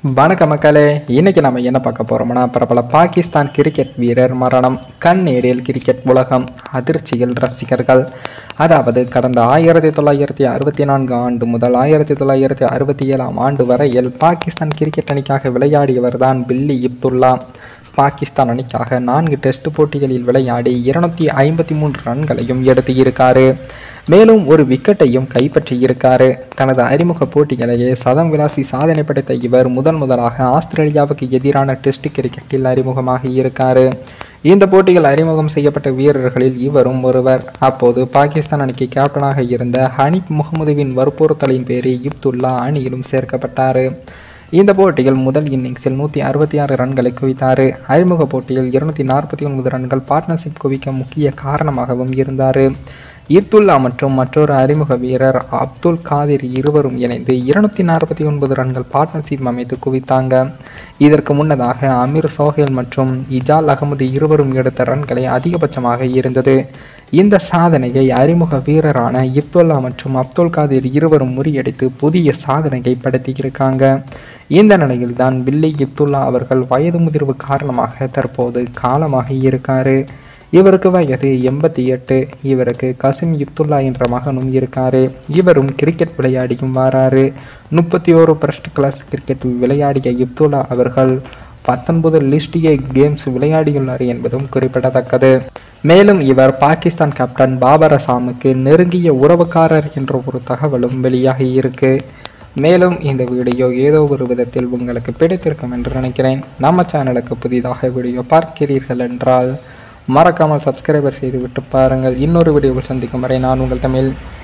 வணக்க மக்களே இன்னைக்கு நம்ம என்ன பார்க்க போறோம்னா பிரபல பாகிஸ்தான் கிரிக்கெட் வீரர் மரணம் கண்ணீரில் கிரிக்கெட் உலகம் அதிர்ச்சியில் ரசிகர்கள் அதாவது கடந்த ஆயிரத்தி தொள்ளாயிரத்தி அறுபத்தி நான்கு ஆண்டு முதல் ஆயிரத்தி தொள்ளாயிரத்தி அறுபத்தி ஏழாம் ஆண்டு வரையில் பாகிஸ்தான் கிரிக்கெட் அணிக்காக விளையாடியவர் தான் பில்லி இப்துல்லா பாகிஸ்தான் அணிக்காக நான்கு டெஸ்ட் போட்டிகளில் விளையாடி இருநூத்தி ஐம்பத்தி மூன்று ரன்களையும் எடுத்து இருக்காரு மேலும் ஒரு விக்கெட்டையும் கைப்பற்றி இருக்காரு தனது அறிமுக போட்டிகளையே சதம் விளாசி சாதனை படைத்த இவர் முதன் முதலாக ஆஸ்திரேலியாவுக்கு எதிரான டெஸ்ட் கிரிக்கெட்டில் அறிமுகமாகி இருக்காரு இந்த போட்டிகள் அறிமுகம் செய்யப்பட்ட வீரர்களில் இவரும் ஒருவர் அப்போது பாகிஸ்தான் அணிக்கு கேப்டனாக இருந்த ஹனீப் முகமதுவின் வற்புறுத்தலின் பேரில் இப்துல்லா அணியிலும் சேர்க்கப்பட்டார் இந்த போட்டியில் முதல் இன்னிங்ஸில் நூற்றி அறுபத்தி ஆறு ரன்களை குவித்தார் அறிமுக போட்டியில் இருநூத்தி நாற்பத்தி ஒன்பது ரன்கள் பார்ட்னர்ஷிப் குவிக்க முக்கிய காரணமாகவும் இருந்தார் இப்துல்லா மற்றும் மற்றொரு அறிமுக வீரர் அப்துல் காதிர் இருவரும் இணைந்து இருநூத்தி நாற்பத்தி ஒன்பது ரன்கள் பார்ட்னர்ஷிப் அமைத்து குவித்தாங்க இதற்கு முன்னதாக அமீர் சோஹேல் மற்றும் இஜால் அகமது இருவரும் எடுத்த ரன்களை அதிகபட்சமாக இருந்தது இந்த சாதனையை அறிமுக வீரரான இப்துல்லா மற்றும் அப்துல் காதிர் இருவரும் முறியடித்து புதிய சாதனையை படுத்தியிருக்காங்க இந்த நிலையில்தான் பில்லி இப்துல்லா அவர்கள் வயது முதிர்வு காரணமாக தற்போது காலமாக இருக்காரு இவருக்கு வயது எண்பத்தி எட்டு இவருக்கு கசிம் இப்துல்லா என்ற மகனும் இருக்காரு இவரும் கிரிக்கெட் விளையாடியும் வராரு முப்பத்தி ஓரு ஃபர்ஸ்ட் கிளாஸ் கிரிக்கெட் விளையாடிய இப்துல்லா அவர்கள் பத்தொன்பது லிஸ்ட் ஏ கேம்ஸ் விளையாடியுள்ளார் என்பதும் குறிப்பிடத்தக்கது மேலும் இவர் பாகிஸ்தான் கேப்டன் பாபர் அசாமுக்கு நெருங்கிய உறவுக்காரர் என்ற ஒரு தகவலும் வெளியாகி இருக்கு மேலும் இந்த வீடியோ ஏதோ ஒரு விதத்தில் உங்களுக்கு பிடித்திருக்கும் என்று நினைக்கிறேன் நம்ம சேனலுக்கு புதிதாக வீடியோ பார்க்கிறீர்கள் என்றால் மறக்காமல் சப்ஸ்கிரைபர் செய்து விட்டு பாருங்கள் இன்னொரு வீடியோவில் சந்திக்கும் வரை நான் உங்கள் தமிழ்